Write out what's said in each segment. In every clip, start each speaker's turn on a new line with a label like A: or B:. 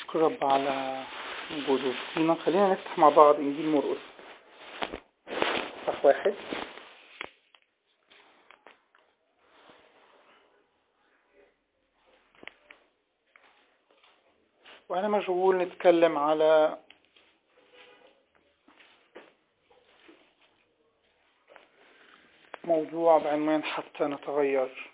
A: نشكر رب على وجوده فينا خلينا نفتح مع بعض إنجيل مرقس صح واحد وأنا مشغول نتكلم على موضوع بعنوان حتى نتغير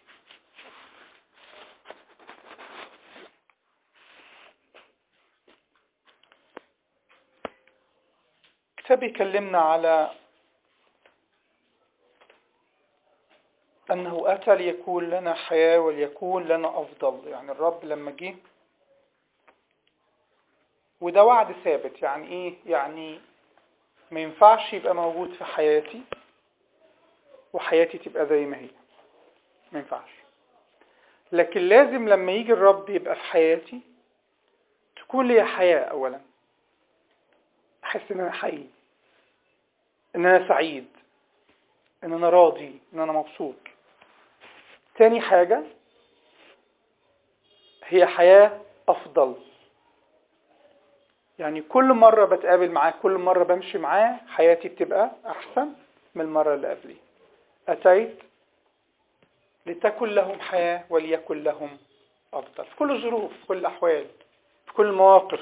A: كتاب يكلمنا على أنه أتى ليكون لنا حياة وليكون لنا أفضل يعني الرب لما جه وده وعد ثابت يعني إيه؟ يعني ما ينفعش يبقى موجود في حياتي وحياتي تبقى زي ما هي ما ينفعش لكن لازم لما يجي الرب يبقى في حياتي تكون لي حياة أولا أحس إن أنا حي إن أنا سعيد إن أنا راضي إن أنا مبسوط تاني حاجة هي حياة أفضل يعني كل مرة بتقابل معاه كل مرة بمشي معاه حياتي بتبقى أحسن من المرة اللي قبلي أتيت لتكن لهم حياة وليكن لهم أفضل في كل الظروف في كل الأحوال في كل المواقف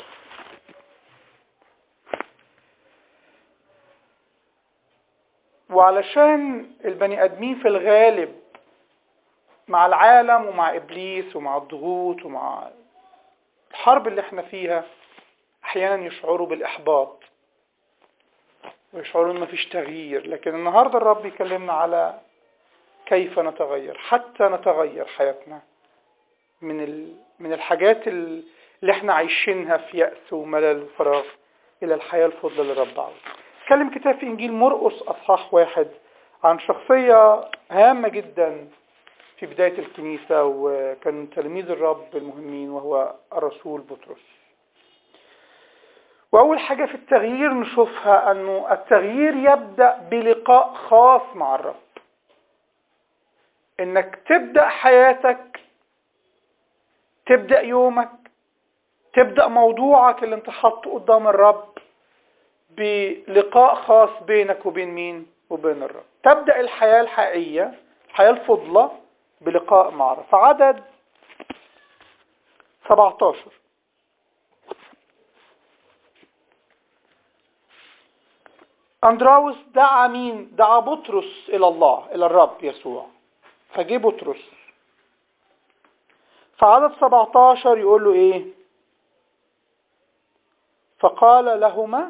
A: وعلشان البني آدمين في الغالب مع العالم ومع إبليس ومع الضغوط ومع الحرب اللي احنا فيها أحيانا يشعروا بالإحباط ويشعروا إن مفيش تغيير لكن النهاردة الرب يكلمنا على كيف نتغير حتى نتغير حياتنا من ال... من الحاجات اللي احنا عايشينها في يأس وملل وفراغ إلى الحياة الفضلى اللي رب عاوز اتكلم كتاب في إنجيل مرقس أصحاح واحد عن شخصية هامة جدا في بداية الكنيسة وكان من تلاميذ الرب المهمين وهو الرسول بطرس وأول حاجة في التغيير نشوفها أنه التغيير يبدأ بلقاء خاص مع الرب إنك تبدأ حياتك تبدأ يومك تبدأ موضوعك اللي انت حاطه قدام الرب بلقاء خاص بينك وبين مين وبين الرب تبدأ الحياة الحقيقية الحياة الفضلة بلقاء مع الرب فعدد 17 أندراوس دعا مين دعا بطرس إلى الله إلى الرب يسوع فجه بطرس فعدد 17 يقول له إيه فقال لهما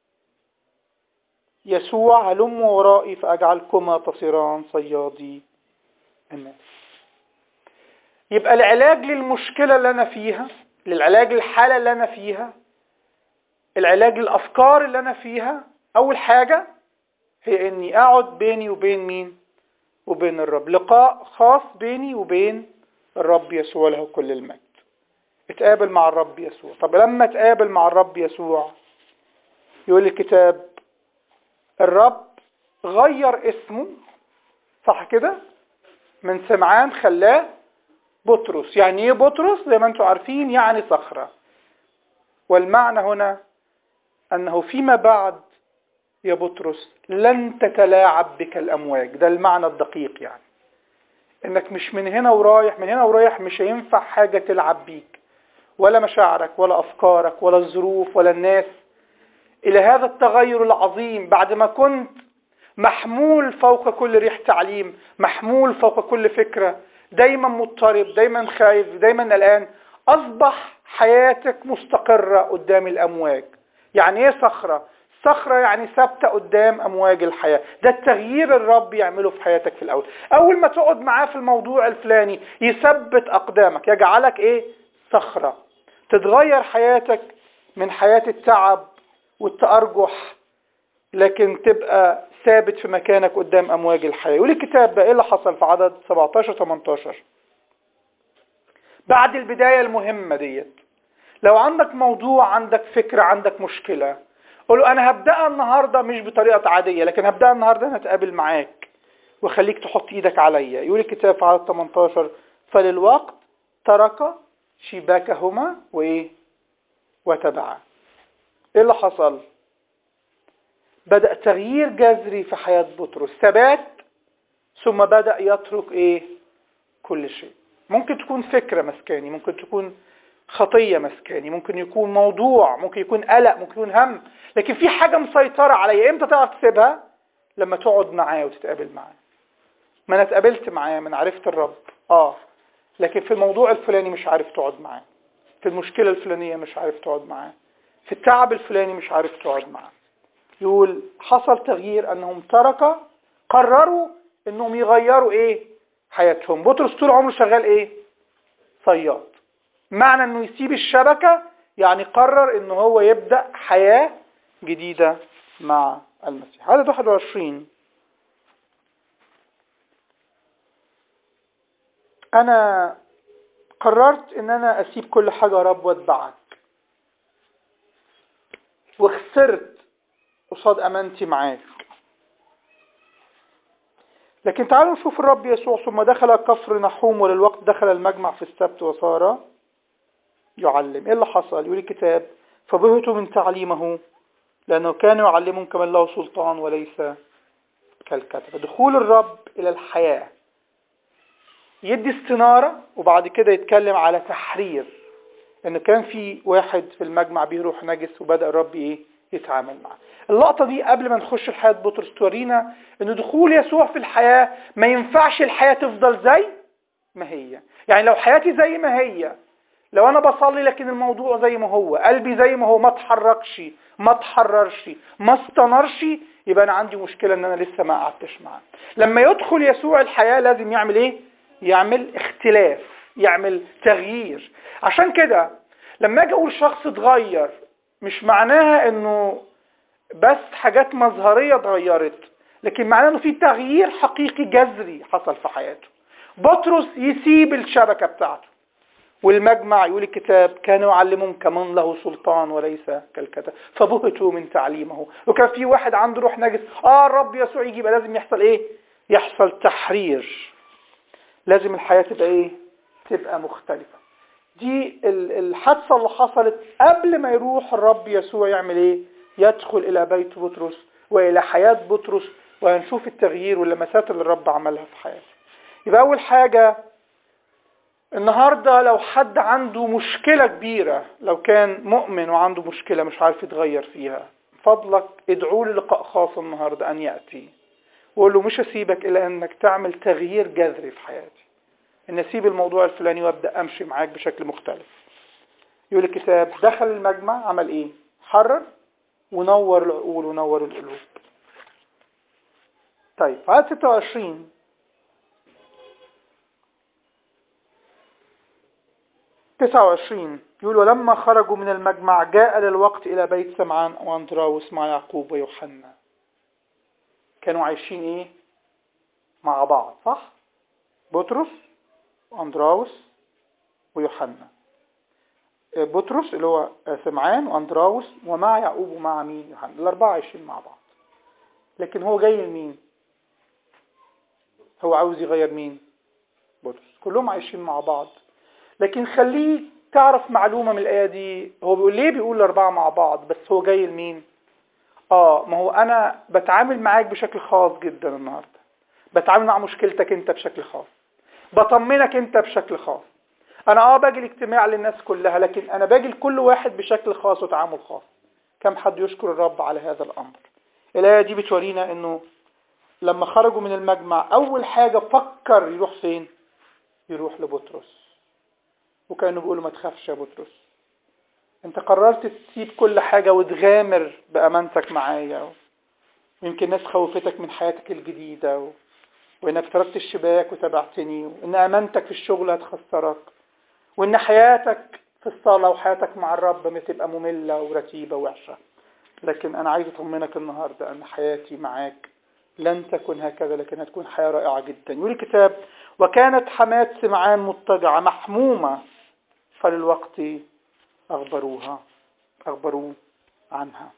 A: يسوع هلم ورائي فأجعلكما تصيران صيادي الناس يبقى العلاج للمشكلة اللي أنا فيها للعلاج للحالة اللي أنا فيها العلاج للأفكار اللي أنا فيها أول حاجة هي إني أقعد بيني وبين مين وبين الرب لقاء خاص بيني وبين الرب يسوع له كل المجد اتقابل مع الرب يسوع طب لما اتقابل مع الرب يسوع يقول الكتاب الرب غير اسمه صح كده من سمعان خلاه بطرس يعني ايه بطرس زي ما انتم عارفين يعني صخرة والمعنى هنا انه فيما بعد يا بطرس لن تتلاعب بك الامواج ده المعنى الدقيق يعني انك مش من هنا ورايح من هنا ورايح مش هينفع حاجة تلعب بيك ولا مشاعرك ولا افكارك ولا الظروف ولا الناس الى هذا التغير العظيم بعد ما كنت محمول فوق كل ريح تعليم محمول فوق كل فكرة دايما مضطرب دايما خايف دايما قلقان اصبح حياتك مستقرة قدام الامواج يعني ايه صخرة صخرة يعني ثابتة قدام أمواج الحياة ده التغيير الرب يعمله في حياتك في الأول أول ما تقعد معاه في الموضوع الفلاني يثبت أقدامك يجعلك إيه صخرة تتغير حياتك من حياة التعب والتأرجح لكن تبقى ثابت في مكانك قدام أمواج الحياة يقول الكتاب بقى إيه اللي حصل في عدد 17-18 بعد البداية المهمة ديت لو عندك موضوع عندك فكرة عندك مشكلة قولوا أنا هبدأ النهاردة مش بطريقة عادية لكن هبدأ النهاردة أنا أتقابل معاك وخليك تحط إيدك عليا يقول الكتاب في عدد 18 فللوقت ترك شباكهما وإيه وتبعه ايه اللي حصل بدأ تغيير جذري في حياة بطرس ثبات ثم بدأ يترك ايه كل شيء ممكن تكون فكرة مسكاني ممكن تكون خطية مسكاني ممكن يكون موضوع ممكن يكون قلق ممكن يكون هم لكن في حاجة مسيطرة عليا امتى تعرف تسيبها لما تقعد معاه وتتقابل معاه ما انا اتقابلت معاه من عرفت الرب اه لكن في الموضوع الفلاني مش عارف تقعد معاه في المشكلة الفلانية مش عارف تقعد معاه في التعب الفلاني مش عارف تقعد معاه يقول حصل تغيير انهم ترك قرروا انهم يغيروا ايه حياتهم بطرس طول عمره شغال ايه صياد معنى انه يسيب الشبكة يعني قرر انه هو يبدأ حياة جديدة مع المسيح عدد 21 انا قررت ان انا اسيب كل حاجة يا رب واتبعك وخسرت قصاد امانتي معاك لكن تعالوا نشوف الرب يسوع ثم دخل كفر نحوم وللوقت دخل المجمع في السبت وصار يعلم ايه اللي حصل يقول الكتاب فبهتوا من تعليمه لانه كان يعلمهم كمن له سلطان وليس كالكتب دخول الرب الى الحياة يدي استنارة وبعد كده يتكلم على تحرير ان كان في واحد في المجمع به روح نجس وبدأ الرب ايه يتعامل معاه اللقطة دي قبل ما نخش الحياة بطرس تورينا ان دخول يسوع في الحياة ما ينفعش الحياة تفضل زي ما هي يعني لو حياتي زي ما هي لو انا بصلي لكن الموضوع زي ما هو قلبي زي ما هو ما اتحركش ما اتحررش ما استنرش يبقى انا عندي مشكلة ان انا لسه ما قعدتش معاه لما يدخل يسوع الحياة لازم يعمل ايه يعمل اختلاف يعمل تغيير عشان كده لما اجي اقول شخص اتغير مش معناها انه بس حاجات مظهرية اتغيرت لكن معناه انه في تغيير حقيقي جذري حصل في حياته بطرس يسيب الشبكة بتاعته والمجمع يقول الكتاب كانوا يعلمون كمن له سلطان وليس كالكتاب فبهتوا من تعليمه وكان في واحد عنده روح نجس اه الرب يسوع يجي يبقى لازم يحصل ايه يحصل تحرير لازم الحياة تبقى ايه تبقى مختلفة دي الحادثة اللي حصلت قبل ما يروح الرب يسوع يعمل ايه يدخل الى بيت بطرس والى حياة بطرس وهنشوف التغيير واللمسات اللي الرب عملها في حياته يبقى اول حاجة النهاردة لو حد عنده مشكلة كبيرة لو كان مؤمن وعنده مشكلة مش عارف يتغير فيها فضلك ادعوا لي لقاء خاص النهاردة ان يأتي وقول له مش هسيبك الا انك تعمل تغيير جذري في حياتي ان اسيب الموضوع الفلاني وابدا امشي معاك بشكل مختلف يقول الكتاب دخل المجمع عمل ايه حرر ونور العقول ونور القلوب طيب عدد 26 29 يقول ولما خرجوا من المجمع جاء للوقت إلى بيت سمعان وأندراوس مع يعقوب ويوحنا كانوا عايشين إيه مع بعض صح بطرس وأندراوس ويوحنا بطرس اللي هو سمعان وأندراوس ومع يعقوب ومع مين يوحنا الأربعة عايشين مع بعض لكن هو جاي لمين هو عاوز يغير مين بطرس كلهم عايشين مع بعض لكن خليه تعرف معلومة من الآية دي هو بيقول ليه بيقول الأربعة مع بعض بس هو جاي لمين آه ما هو أنا بتعامل معاك بشكل خاص جدا النهاردة بتعامل مع مشكلتك أنت بشكل خاص بطمنك أنت بشكل خاص أنا آه باجي الاجتماع للناس كلها لكن أنا باجي لكل واحد بشكل خاص وتعامل خاص كم حد يشكر الرب على هذا الأمر الآية دي بتورينا أنه لما خرجوا من المجمع أول حاجة فكر يروح فين يروح لبطرس وكانوا بيقولوا ما تخافش يا بطرس انت قررت تسيب كل حاجة وتغامر بأمانتك معايا ويمكن ناس خوفتك من حياتك الجديدة و... وانك تركت الشباك وتبعتني وان امانتك في الشغل هتخسرك وان حياتك في الصلاة وحياتك مع الرب ما تبقى مملة ورتيبة ووحشة لكن انا عايز اطمنك النهاردة ان حياتي معاك لن تكن هكذا لكن هتكون حياة رائعة جدا يقول الكتاب وكانت حماة سمعان مضطجعة محمومة فللوقت أخبروها أخبروا عنها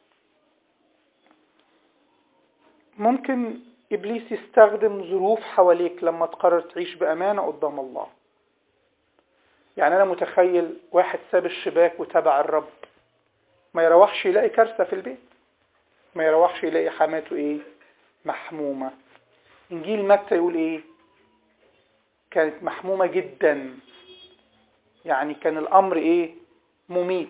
A: ممكن إبليس يستخدم ظروف حواليك لما تقرر تعيش بأمانة قدام الله يعني انا متخيل واحد ساب الشباك وتبع الرب ما يروحش يلاقي كارثة في البيت ما يروحش يلاقي حماته ايه محمومة انجيل متى يقول ايه كانت محمومة جدا يعني كان الامر ايه مميت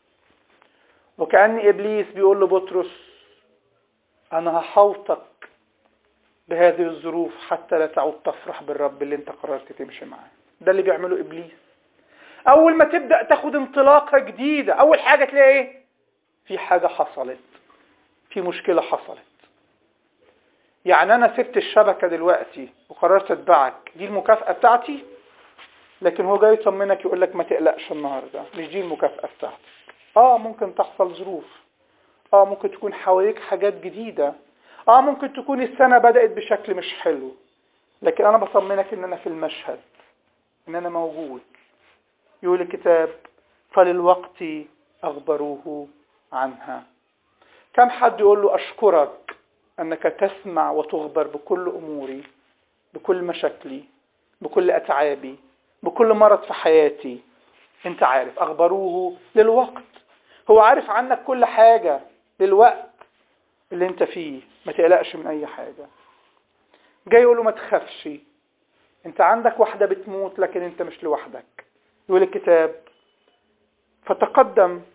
A: وكأن ابليس بيقول لبطرس انا هحوطك بهذه الظروف حتى لا تعود تفرح بالرب اللي انت قررت تمشي معاه ده اللي بيعمله ابليس اول ما تبدأ تاخد انطلاقة جديدة اول حاجة تلاقي ايه في حاجة حصلت في مشكلة حصلت يعني انا سبت الشبكة دلوقتي وقررت اتبعك دي المكافأة بتاعتي لكن هو جاي يطمنك يقول لك ما تقلقش النهاردة مش دي المكافأة بتاعتك اه ممكن تحصل ظروف اه ممكن تكون حواليك حاجات جديدة اه ممكن تكون السنة بدأت بشكل مش حلو لكن انا بطمنك ان انا في المشهد ان انا موجود يقول الكتاب فللوقت اخبروه عنها كم حد يقول له اشكرك انك تسمع وتخبر بكل اموري بكل مشاكلي بكل اتعابي بكل مرض في حياتي انت عارف اخبروه للوقت هو عارف عنك كل حاجة للوقت اللي انت فيه ما تقلقش من اي حاجة جاي يقول له ما تخافش انت عندك واحدة بتموت لكن انت مش لوحدك يقول الكتاب فتقدم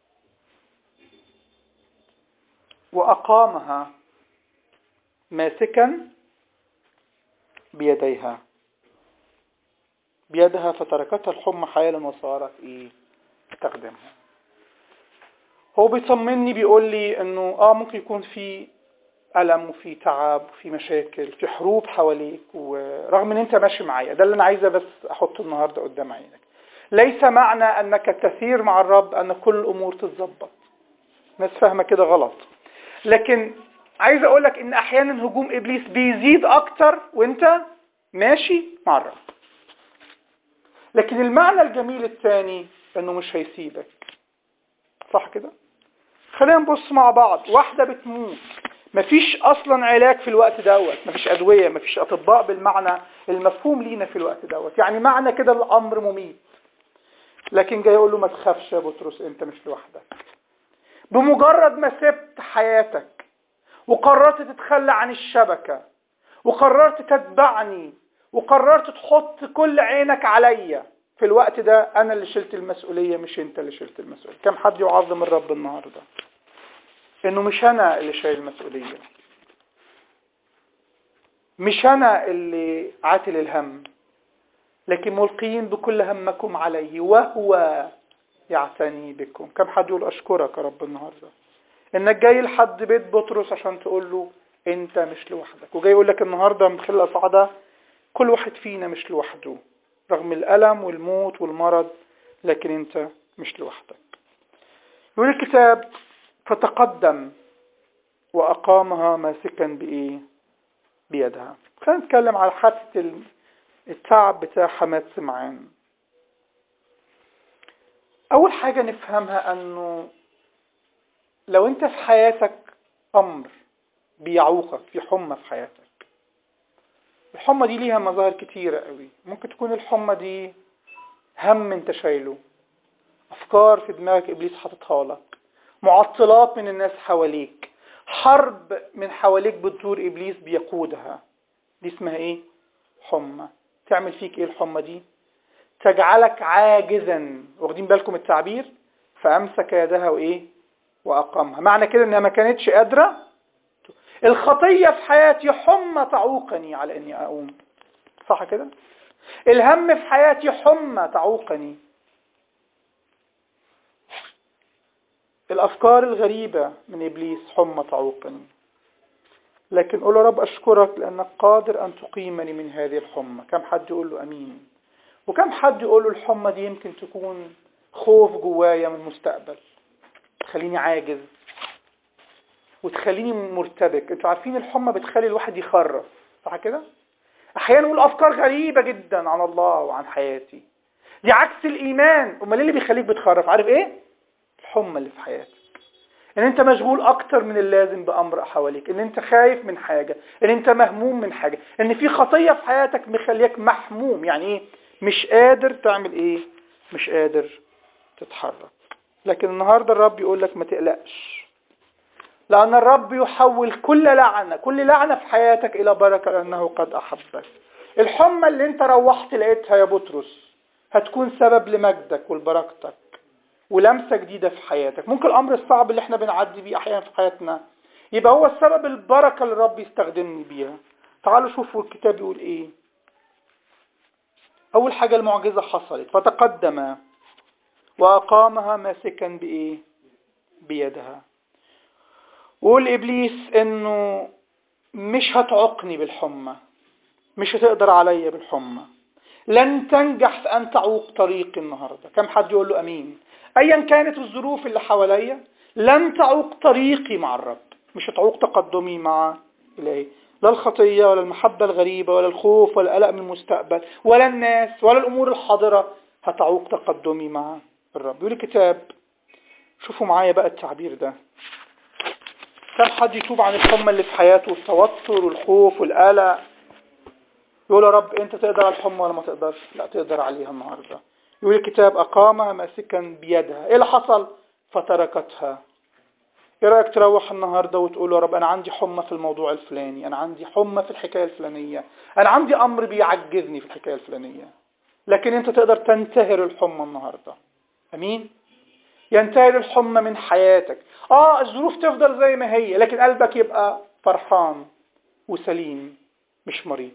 A: وأقامها ماسكا بيديها بيدها فتركتها الحمى حالا وصارت ايه تخدمها هو بيطمني بيقول لي انه اه ممكن يكون في ألم وفي تعب وفي مشاكل في حروب حواليك ورغم ان انت ماشي معايا ده اللي انا عايزه بس احطه النهارده قدام عينك ليس معنى انك تسير مع الرب ان كل الامور تتظبط ناس فاهمه كده غلط لكن عايز اقول لك ان احيانا هجوم ابليس بيزيد اكتر وانت ماشي مع الرب لكن المعنى الجميل الثاني انه مش هيسيبك صح كده خلينا نبص مع بعض واحدة بتموت مفيش اصلا علاج في الوقت دوت مفيش ادوية مفيش اطباء بالمعنى المفهوم لينا في الوقت دوت يعني معنى كده الامر مميت لكن جاي يقول له ما تخافش يا بطرس انت مش لوحدك بمجرد ما سبت حياتك وقررت تتخلى عن الشبكة وقررت تتبعني وقررت تحط كل عينك عليا في الوقت ده انا اللي شلت المسؤولية مش انت اللي شلت المسؤولية كم حد يعظم الرب النهاردة انه مش انا اللي شايل المسؤولية مش انا اللي عاتل الهم لكن ملقين بكل همكم عليه وهو يعتني بكم كم حد يقول اشكرك يا رب النهاردة انك جاي لحد بيت بطرس عشان تقول له انت مش لوحدك وجاي يقول لك النهاردة من خلال الصعدة كل واحد فينا مش لوحده رغم الألم والموت والمرض لكن انت مش لوحدك يقول الكتاب فتقدم وأقامها ماسكا بإيه بيدها خلينا نتكلم على حادثة التعب بتاع حماد سمعان أول حاجة نفهمها أنه لو أنت في حياتك أمر بيعوقك في حمى في حياتك الحمى دي ليها مظاهر كتيرة قوي ممكن تكون الحمى دي هم انت شايله أفكار في دماغك إبليس حاططها لك معطلات من الناس حواليك حرب من حواليك بتدور إبليس بيقودها دي اسمها إيه؟ حمى تعمل فيك إيه الحمى دي؟ تجعلك عاجزا واخدين بالكم التعبير فأمسك يدها وإيه وأقامها معنى كده إنها ما كانتش قادرة الخطية في حياتي حمى تعوقني على إني أقوم صح كده الهم في حياتي حمى تعوقني الأفكار الغريبة من إبليس حمى تعوقني لكن قول رب أشكرك لأنك قادر أن تقيمني من هذه الحمى كم حد يقول له أمين وكم حد يقول له الحمى دي يمكن تكون خوف جوايا من المستقبل تخليني عاجز وتخليني مرتبك انتوا عارفين الحمى بتخلي الواحد يخرف صح كده احيانا نقول افكار غريبة جدا عن الله وعن حياتي دي عكس الايمان امال اللي بيخليك بتخرف عارف ايه الحمى اللي في حياتك ان انت مشغول اكتر من اللازم بامر حواليك ان انت خايف من حاجة ان انت مهموم من حاجة ان في خطية في حياتك مخليك محموم يعني ايه مش قادر تعمل ايه مش قادر تتحرك لكن النهاردة الرب يقول لك ما تقلقش لأن الرب يحول كل لعنة كل لعنة في حياتك إلى بركة لأنه قد أحبك الحمى اللي انت روحت لقيتها يا بطرس هتكون سبب لمجدك ولبركتك ولمسة جديدة في حياتك ممكن الأمر الصعب اللي احنا بنعدي بيه أحيانا في حياتنا يبقى هو السبب البركة اللي الرب يستخدمني بيها تعالوا شوفوا الكتاب يقول ايه أول حاجة المعجزة حصلت فتقدم وأقامها ماسكا بإيه بيدها وقول إبليس إنه مش هتعقني بالحمى مش هتقدر عليا بالحمى لن تنجح في أن تعوق طريقي النهاردة كم حد يقول له أمين أيا كانت الظروف اللي حواليا لن تعوق طريقي مع الرب مش هتعوق تقدمي مع إلهي لا الخطية ولا المحبة الغريبة ولا الخوف ولا القلق من المستقبل ولا الناس ولا الأمور الحاضرة هتعوق تقدمي مع الرب يقول الكتاب شوفوا معايا بقى التعبير ده كم حد يتوب عن الحمى اللي في حياته التوتر والخوف والقلق يقول يا رب انت تقدر على الحمى ولا ما تقدرش لا تقدر عليها النهارده يقول الكتاب اقامها ماسكا بيدها ايه اللي حصل فتركتها ايه رايك تروح النهارده وتقول يا رب انا عندي حمى في الموضوع الفلاني انا عندي حمى في الحكايه الفلانيه انا عندي امر بيعجزني في الحكايه الفلانيه لكن انت تقدر تنتهر الحمى النهارده امين ينتهي الحمى من حياتك اه الظروف تفضل زي ما هي لكن قلبك يبقى فرحان وسليم مش مريض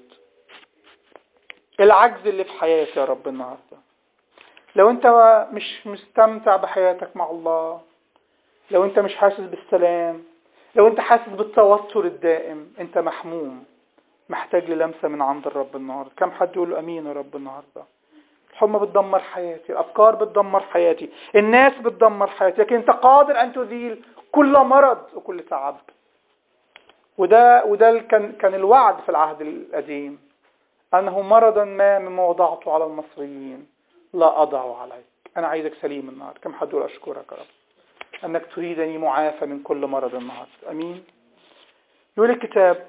A: العجز اللي في حياتي يا رب النهاردة لو انت مش مستمتع بحياتك مع الله لو انت مش حاسس بالسلام لو انت حاسس بالتوتر الدائم انت محموم محتاج للمسة من عند الرب النهاردة كم حد يقول له امين يا رب النهاردة الحمى بتدمر حياتي الافكار بتدمر حياتي الناس بتدمر حياتي لكن انت قادر ان تزيل كل مرض وكل تعب وده وده كان كان الوعد في العهد القديم انه مرضا ما مما وضعته على المصريين لا اضع عليك انا عايزك سليم النهارده كم حد يقول اشكرك يا رب انك تريدني معافى من كل مرض النهارده امين يقول الكتاب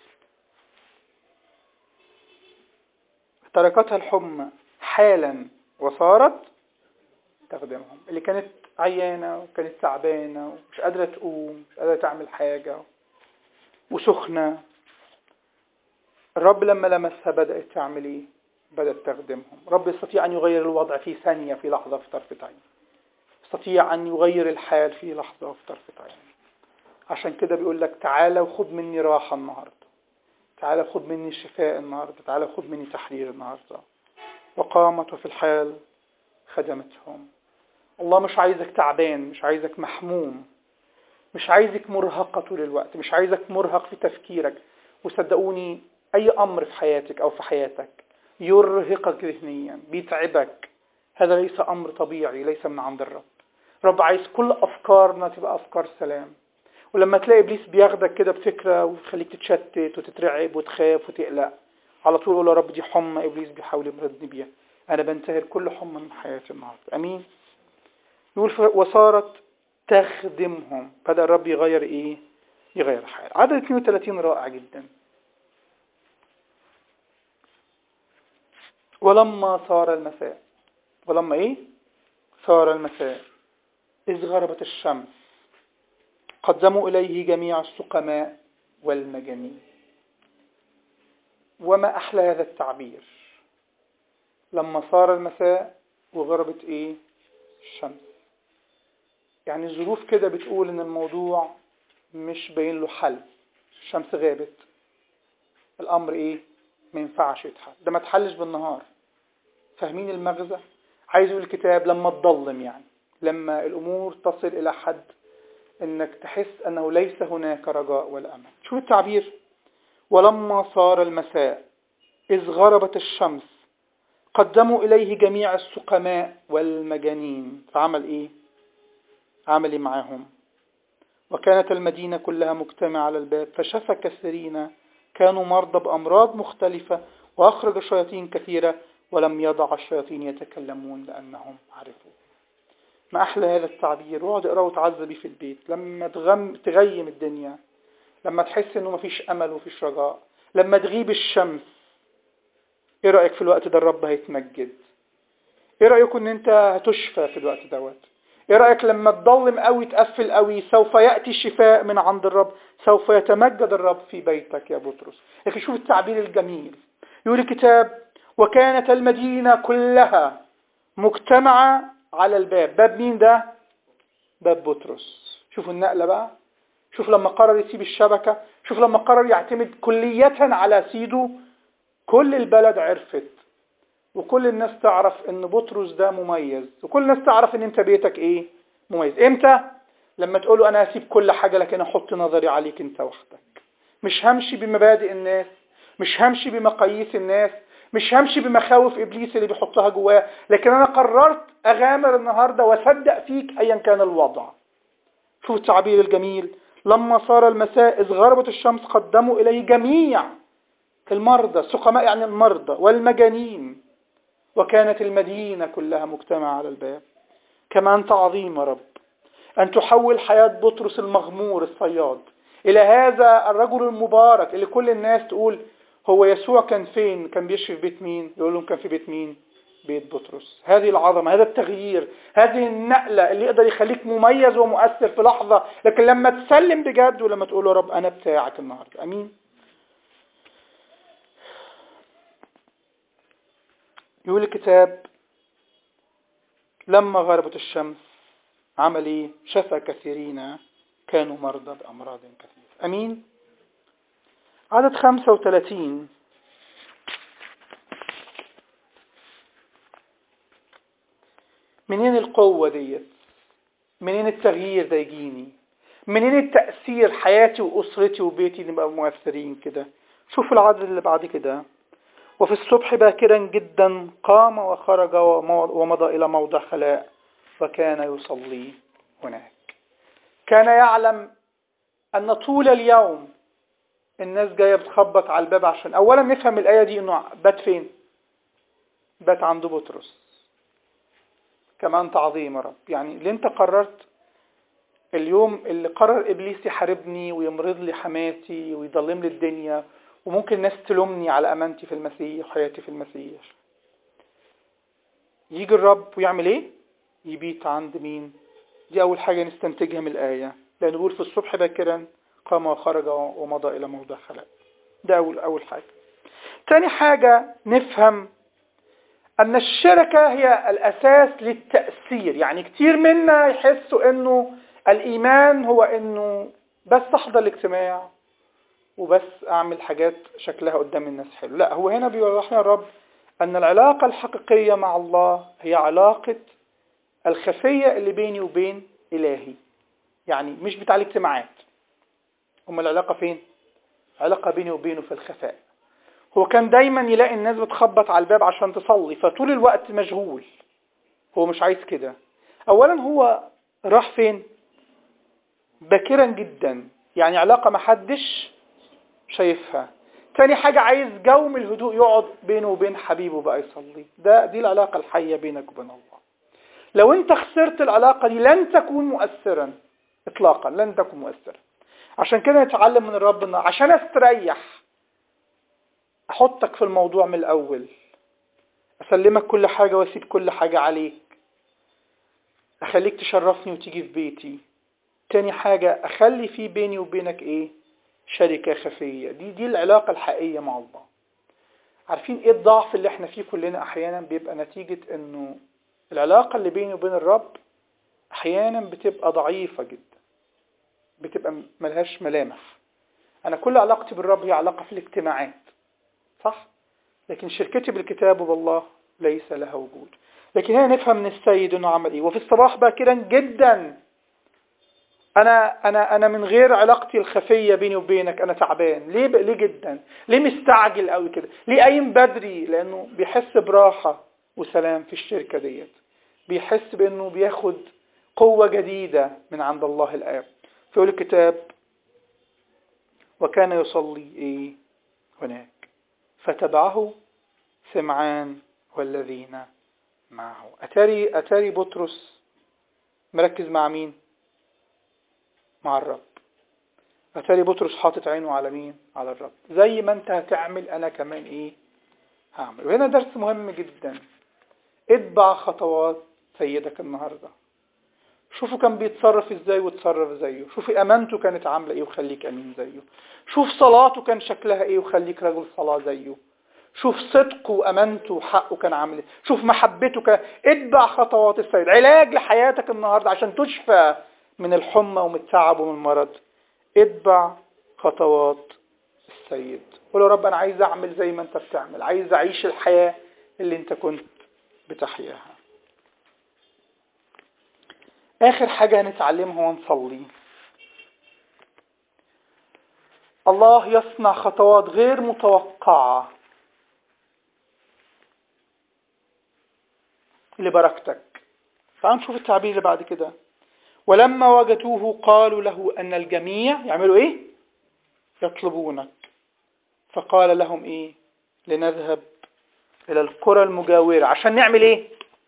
A: تركتها الحمى حالا وصارت تخدمهم اللي كانت عيانة وكانت تعبانة ومش قادرة تقوم مش قادرة تعمل حاجة وسخنة الرب لما لمسها بدأت تعمل ايه بدأت تخدمهم رب يستطيع أن يغير الوضع في ثانية في لحظة في طرفة عين يستطيع أن يغير الحال في لحظة وفي طرفة عين عشان كده بيقول لك تعالى وخد مني راحة النهاردة تعالى خد مني شفاء النهاردة تعالى خد مني تحرير النهاردة وقامت وفي الحال خدمتهم الله مش عايزك تعبان مش عايزك محموم مش عايزك مرهقة طول الوقت مش عايزك مرهق في تفكيرك وصدقوني أي أمر في حياتك أو في حياتك يرهقك ذهنيا بيتعبك هذا ليس أمر طبيعي ليس من عند الرب رب عايز كل أفكارنا تبقى أفكار سلام ولما تلاقي إبليس بياخدك كده بفكرة ويخليك تتشتت وتترعب وتخاف وتقلق على طول قول يا رب دي حمى إبليس بيحاول يمرضني بيها أنا بنتهر كل حمى من حياتي النهاردة أمين يقول وصارت تخدمهم بدأ الرب يغير إيه يغير الحياة عدد 32 رائع جدا ولما صار المساء ولما ايه صار المساء إذ غربت الشمس قدموا إليه جميع السقماء والمجانين وما أحلى هذا التعبير لما صار المساء وغربت إيه الشمس يعني الظروف كده بتقول إن الموضوع مش باين له حل الشمس غابت الأمر إيه ما ينفعش يتحل ده ما تحلش بالنهار فاهمين المغزى عايز يقول الكتاب لما تضلم يعني لما الأمور تصل إلى حد انك تحس انه ليس هناك رجاء ولا امل شوف التعبير ولما صار المساء اذ غربت الشمس قدموا اليه جميع السقماء والمجانين فعمل ايه عمل ايه معاهم وكانت المدينة كلها مجتمعة على الباب فشفى كثيرين كانوا مرضى بأمراض مختلفة وأخرج شياطين كثيرة ولم يضع الشياطين يتكلمون لأنهم عرفوا ما أحلى هذا التعبير واقعد اقراه وتعذبي في البيت لما تغم تغيم الدنيا لما تحس انه مفيش امل ومفيش رجاء لما تغيب الشمس ايه رأيك في الوقت ده الرب هيتمجد ايه رأيكم ان انت هتشفى في الوقت دوت ايه رأيك لما تضلم قوي تقفل قوي سوف يأتي الشفاء من عند الرب سوف يتمجد الرب في بيتك يا بطرس لكن شوف التعبير الجميل يقول الكتاب وكانت المدينة كلها مجتمعة على الباب باب مين ده باب بطرس شوفوا النقلة بقى شوف لما قرر يسيب الشبكة شوف لما قرر يعتمد كلية على سيده كل البلد عرفت وكل الناس تعرف ان بطرس ده مميز وكل الناس تعرف ان انت بيتك ايه مميز امتى لما تقوله انا هسيب كل حاجة لكن احط نظري عليك انت وحدك مش همشي بمبادئ الناس مش همشي بمقاييس الناس مش همشي بمخاوف ابليس اللي بيحطها جوايا لكن انا قررت اغامر النهاردة واصدق فيك ايا كان الوضع شوف التعبير الجميل لما صار المساء إذ غربت الشمس قدموا إليه جميع المرضى السقماء يعني المرضى والمجانين وكانت المدينة كلها مجتمعة على الباب كما أنت عظيم يا رب أن تحول حياة بطرس المغمور الصياد إلى هذا الرجل المبارك اللي كل الناس تقول هو يسوع كان فين كان بيشفي في بيت مين يقول لهم كان في بيت مين بيت بطرس هذه العظمة هذا التغيير هذه النقلة اللي يقدر يخليك مميز ومؤثر في لحظة لكن لما تسلم بجد ولما تقول يا رب أنا بتاعك النهاردة أمين يقول الكتاب لما غربت الشمس عمل ايه شفى كثيرين كانوا مرضى بأمراض كثيرة أمين عدد 35 منين القوة ديت منين التغيير ده يجيني منين التأثير حياتي وأسرتي وبيتي نبقى مؤثرين كده شوف العدد اللي بعد كده وفي الصبح باكرا جدا قام وخرج ومضى إلى موضع خلاء وكان يصلي هناك كان يعلم أن طول اليوم الناس جاية بتخبط على الباب عشان أولا نفهم الآية دي أنه بات فين بات عند بطرس كما أنت عظيم يا رب يعني اللي أنت قررت اليوم اللي قرر إبليس يحاربني ويمرض لي حماتي ويضلم لي الدنيا وممكن الناس تلومني على أمانتي في المسيح وحياتي في المسيح يجي الرب ويعمل إيه؟ يبيت عند مين؟ دي أول حاجة نستنتجها من الآية لأنه بيقول في الصبح باكرا قام وخرج ومضى إلى موضع خلاء ده أول أول حاجة تاني حاجة نفهم أن الشركة هي الأساس للتأثير يعني كتير منا يحسوا أنه الإيمان هو أنه بس أحضر الاجتماع وبس أعمل حاجات شكلها قدام الناس حلو لا هو هنا بيوضحنا الرب أن العلاقة الحقيقية مع الله هي علاقة الخفية اللي بيني وبين إلهي يعني مش بتاع الاجتماعات أما العلاقة فين؟ علاقة بيني وبينه في الخفاء هو كان دايما يلاقي الناس بتخبط على الباب عشان تصلي فطول الوقت مشغول هو مش عايز كده اولا هو راح فين باكرا جدا يعني علاقة محدش شايفها تاني حاجة عايز جو من الهدوء يقعد بينه وبين حبيبه بقى يصلي ده دي العلاقة الحية بينك وبين الله لو انت خسرت العلاقة دي لن تكون مؤثرا اطلاقا لن تكون مؤثرا عشان كده نتعلم من ربنا عشان استريح احطك في الموضوع من الاول اسلمك كل حاجة واسيب كل حاجة عليك اخليك تشرفني وتيجي في بيتي تاني حاجة اخلي في بيني وبينك ايه شركة خفية دي دي العلاقة الحقيقية مع الله عارفين ايه الضعف اللي احنا فيه كلنا احيانا بيبقى نتيجة انه العلاقة اللي بيني وبين الرب احيانا بتبقى ضعيفة جدا بتبقى ملهاش ملامح انا كل علاقتي بالرب هي علاقة في الاجتماعات صح لكن شركتي بالكتاب وبالله ليس لها وجود لكن هنا نفهم من السيد انه عمل ايه وفي الصباح باكرا جدا انا انا انا من غير علاقتي الخفيه بيني وبينك انا تعبان ليه ب... ليه جدا ليه مستعجل قوي كده ليه قايم بدري لانه بيحس براحه وسلام في الشركه ديت بيحس بانه بياخد قوه جديده من عند الله الاب فيقول الكتاب وكان يصلي ايه هناك فتبعه سمعان والذين معه أتاري, أتاري بطرس مركز مع مين مع الرب أتاري بطرس حاطط عينه على مين على الرب زي ما انت هتعمل أنا كمان إيه هعمل وهنا درس مهم جدا اتبع خطوات سيدك النهارده شوفوا كان بيتصرف ازاي وتصرف زيه شوفي امانته كانت عامله ايه وخليك امين زيه شوف صلاته كان شكلها ايه وخليك رجل صلاه زيه شوف صدقه وامانته وحقه كان عامل ايه شوف محبته كان اتبع خطوات السيد علاج لحياتك النهارده عشان تشفى من الحمى ومن التعب ومن المرض اتبع خطوات السيد قول يا رب انا عايز اعمل زي ما انت بتعمل عايز اعيش الحياه اللي انت كنت بتحياها آخر حاجة هنتعلمها ونصلي الله يصنع خطوات غير متوقعة لبركتك تعالوا نشوف التعبير اللي بعد كده ولما وجدوه قالوا له أن الجميع يعملوا إيه؟ يطلبونك فقال لهم إيه؟ لنذهب إلى القرى المجاورة عشان نعمل إيه؟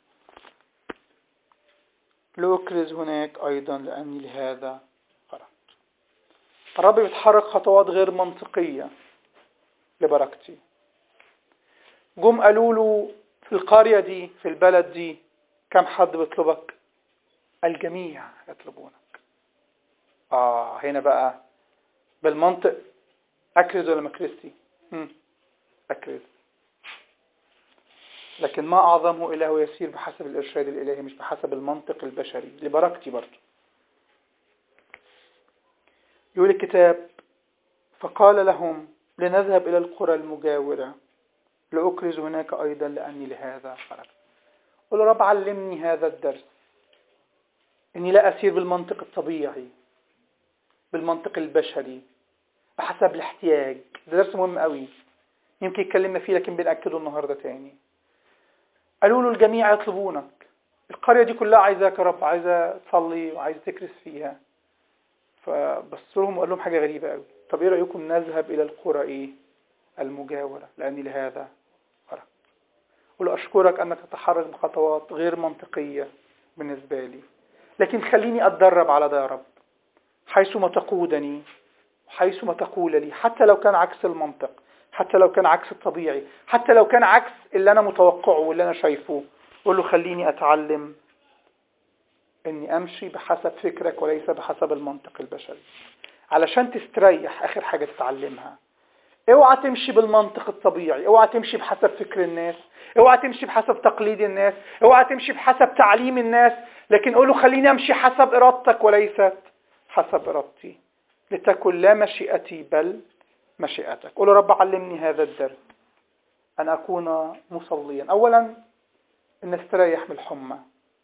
A: لأكرز هناك أيضا لأني لهذا خرجت الرب بيتحرك خطوات غير منطقية لبركتي جم قالوا له في القرية دي في البلد دي كم حد بيطلبك الجميع يطلبونك آه هنا بقى بالمنطق أكرز ولا مكرستي أكرز لكن ما أعظمه إله يسير بحسب الإرشاد الإلهي مش بحسب المنطق البشري لبركتي برضه يقول الكتاب فقال لهم لنذهب إلى القرى المجاورة لأكرز هناك أيضا لأني لهذا خرجت قل رب علمني هذا الدرس إني لا أسير بالمنطق الطبيعي بالمنطق البشري بحسب الاحتياج ده درس مهم قوي يمكن اتكلمنا فيه لكن بنأكده النهاردة تاني قالوا له الجميع يطلبونك القرية دي كلها عايزاك يا رب عايزة تصلي وعايزة تكرس فيها فبص لهم وقال لهم حاجة غريبة قوي طب ايه رأيكم نذهب إلى القرى ايه المجاورة لأني لهذا خرجت قل أشكرك أنك تتحرك بخطوات غير منطقية بالنسبة لي لكن خليني أتدرب على ده يا رب حيثما تقودني حيثما تقول لي حتى لو كان عكس المنطق حتى لو كان عكس الطبيعي حتى لو كان عكس اللي أنا متوقعه واللي أنا شايفه قول له خليني أتعلم أني أمشي بحسب فكرك وليس بحسب المنطق البشري علشان تستريح آخر حاجة تتعلمها اوعى تمشي بالمنطق الطبيعي اوعى تمشي بحسب فكر الناس اوعى تمشي بحسب تقليد الناس اوعى تمشي بحسب تعليم الناس لكن قول له خليني امشي حسب ارادتك وليست حسب ارادتي لتكن لا مشيئتي بل مشيئتك قول رب علمني هذا الدرس أن أكون مصليا أولا أن استريح من الحمى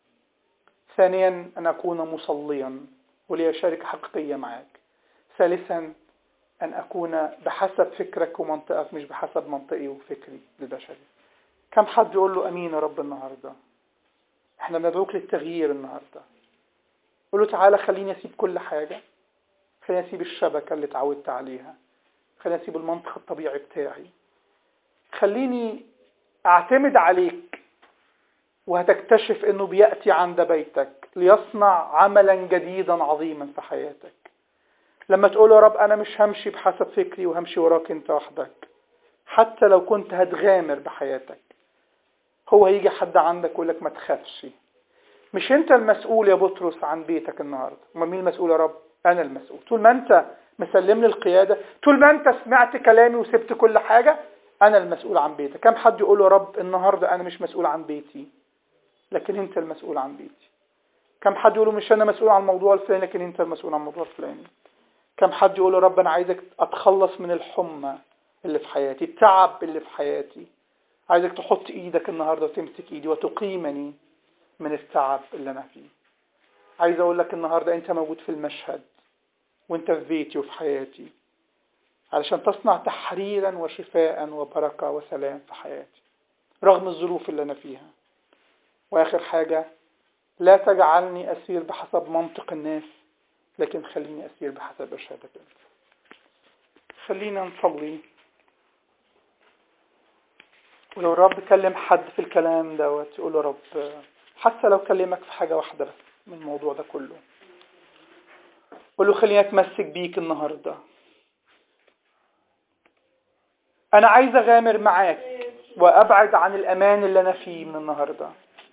A: ثانيا أن أكون مصليا ولي شركة حقيقية معك ثالثا أن أكون بحسب فكرك ومنطقك مش بحسب منطقي وفكري البشري كم حد يقول له أمين يا رب النهاردة احنا بندعوك للتغيير النهاردة قول له تعالى خليني أسيب كل حاجة خليني أسيب الشبكة اللي اتعودت عليها خليني أسيب المنطق الطبيعي بتاعي خليني أعتمد عليك وهتكتشف أنه بيأتي عند بيتك ليصنع عملا جديدا عظيما في حياتك لما تقول يا رب أنا مش همشي بحسب فكري وهمشي وراك أنت وحدك حتى لو كنت هتغامر بحياتك هو هيجي حد عندك يقول لك ما تخافش مش انت المسؤول يا بطرس عن بيتك النهارده امال مين المسؤول يا رب انا المسؤول طول ما انت مسلم لي القياده طول ما انت سمعت كلامي وسبت كل حاجه انا المسؤول عن بيتك كم حد يقول يا رب النهارده انا مش مسؤول عن بيتي لكن انت المسؤول عن بيتي كم حد يقول مش انا مسؤول عن الموضوع الفلاني لكن انت المسؤول عن الموضوع الفلاني كم حد يقول يا رب انا عايزك اتخلص من الحمى اللي في حياتي التعب اللي في حياتي عايزك تحط ايدك النهارده وتمسك ايدي وتقيمني من التعب اللي انا فيه عايز اقول لك النهارده انت موجود في المشهد وانت في بيتي وفي حياتي علشان تصنع تحريرا وشفاء وبركه وسلام في حياتي رغم الظروف اللي انا فيها واخر حاجه لا تجعلني اسير بحسب منطق الناس لكن خليني اسير بحسب ارشادك انت خلينا نصلي ولو الرب كلم حد في الكلام دوت يقول له رب حتى لو كلمك في حاجة واحدة بس من الموضوع ده كله قول له خليني اتمسك بيك النهاردة انا عايز اغامر معاك وأبعد عن الأمان اللي أنا فيه من النهاردة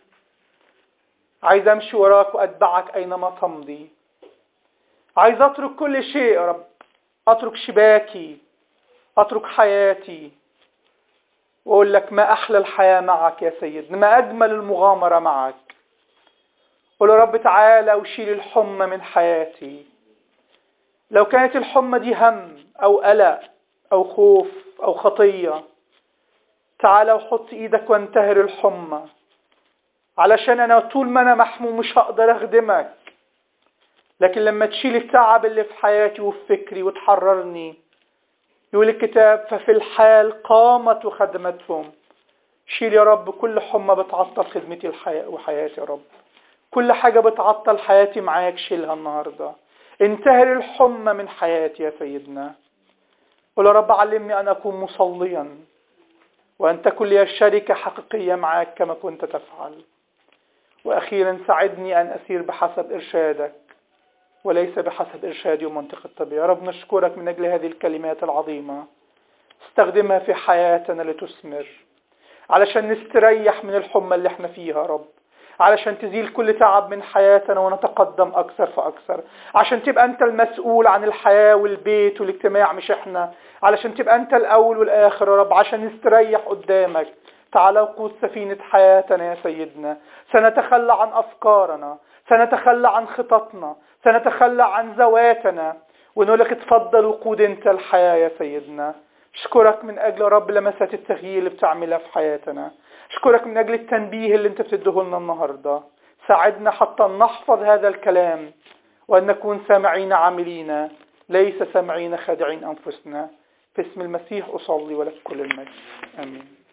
A: عايز أمشي وراك وأتبعك أينما تمضي عايز أترك كل شيء يا رب أترك شباكي أترك حياتي وأقول لك ما أحلى الحياة معك يا سيدنا ما أجمل المغامرة معك قول يا رب تعالى وشيل الحمى من حياتي لو كانت الحمى دي هم أو قلق أو خوف أو خطية تعالى وحط إيدك وانتهر الحمى علشان أنا طول ما أنا محموم مش هقدر أخدمك لكن لما تشيل التعب اللي في حياتي وفي فكري وتحررني يقول الكتاب ففي الحال قامت وخدمتهم شيل يا رب كل حمى بتعطل خدمتي الحياة وحياتي يا رب كل حاجة بتعطل حياتي معاك شيلها النهاردة انتهر الحمى من حياتي يا سيدنا قل يا رب علمني أن أكون مصليا وأن تكون لي شركة حقيقية معك كما كنت تفعل وأخيرا ساعدني أن أسير بحسب إرشادك وليس بحسب إرشادي ومنطق الطبيعة يا رب نشكرك من أجل هذه الكلمات العظيمة استخدمها في حياتنا لتثمر علشان نستريح من الحمى اللي احنا فيها يا رب علشان تزيل كل تعب من حياتنا ونتقدم أكثر فأكثر عشان تبقى أنت المسؤول عن الحياة والبيت والاجتماع مش إحنا علشان تبقى أنت الأول والآخر يا رب عشان نستريح قدامك تعالى وقود سفينة حياتنا يا سيدنا سنتخلى عن أفكارنا سنتخلى عن خططنا سنتخلى عن ذواتنا ونقول لك اتفضل وقود انت الحياة يا سيدنا اشكرك من اجل رب لمسات التغيير اللي بتعملها في حياتنا اشكرك من اجل التنبيه اللي انت بتديه لنا النهارده ساعدنا حتى نحفظ هذا الكلام وان نكون سامعين عاملين ليس سامعين خادعين انفسنا في اسم المسيح اصلي ولك كل المجد امين